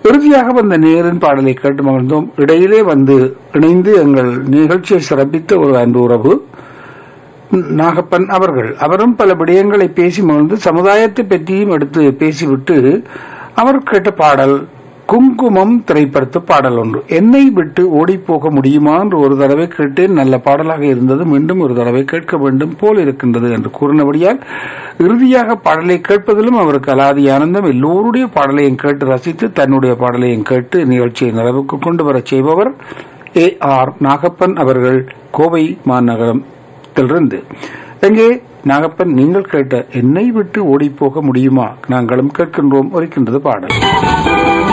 இறுதியாக வந்த நேரின் பாடலை கேட்டு மகிழ்ந்தோம் இடையிலே வந்து இணைந்து எங்கள் நிகழ்ச்சியை சிறப்பித்த ஒரு அன்பு உறவு நாகப்பன் அவர்கள் அவரும் பல விடயங்களை பேசி மகிழ்ந்து சமுதாயத்தை பற்றியும் எடுத்து பேசிவிட்டு அவர் கேட்ட பாடல் குங்குமம் திரைப்படத்து பாடல் ஒன்று என்னை விட்டு ஓடி போக முடியுமா என்று ஒரு தடவை கேட்டேன் நல்ல பாடலாக இருந்தது மீண்டும் ஒரு தடவை கேட்க வேண்டும் போல் இருக்கின்றது என்று கூறினபடியால் இறுதியாக பாடலை கேட்பதிலும் அவருக்கு அலாதி ஆனந்தம் எல்லோருடைய பாடலையும் கேட்டு ரசித்து தன்னுடைய பாடலையும் கேட்டு நிகழ்ச்சியை நிறைவுக்கு கொண்டு வரச் செய்பவர் ஏ ஆர் நாகப்பன் அவர்கள் கோவை மாநகரத்திலிருந்து எங்கே நாகப்பன் நீங்கள் கேட்ட என்னை விட்டு ஓடி போக முடியுமா நாங்களும் கேட்கின்றோம் இருக்கின்றது பாடல்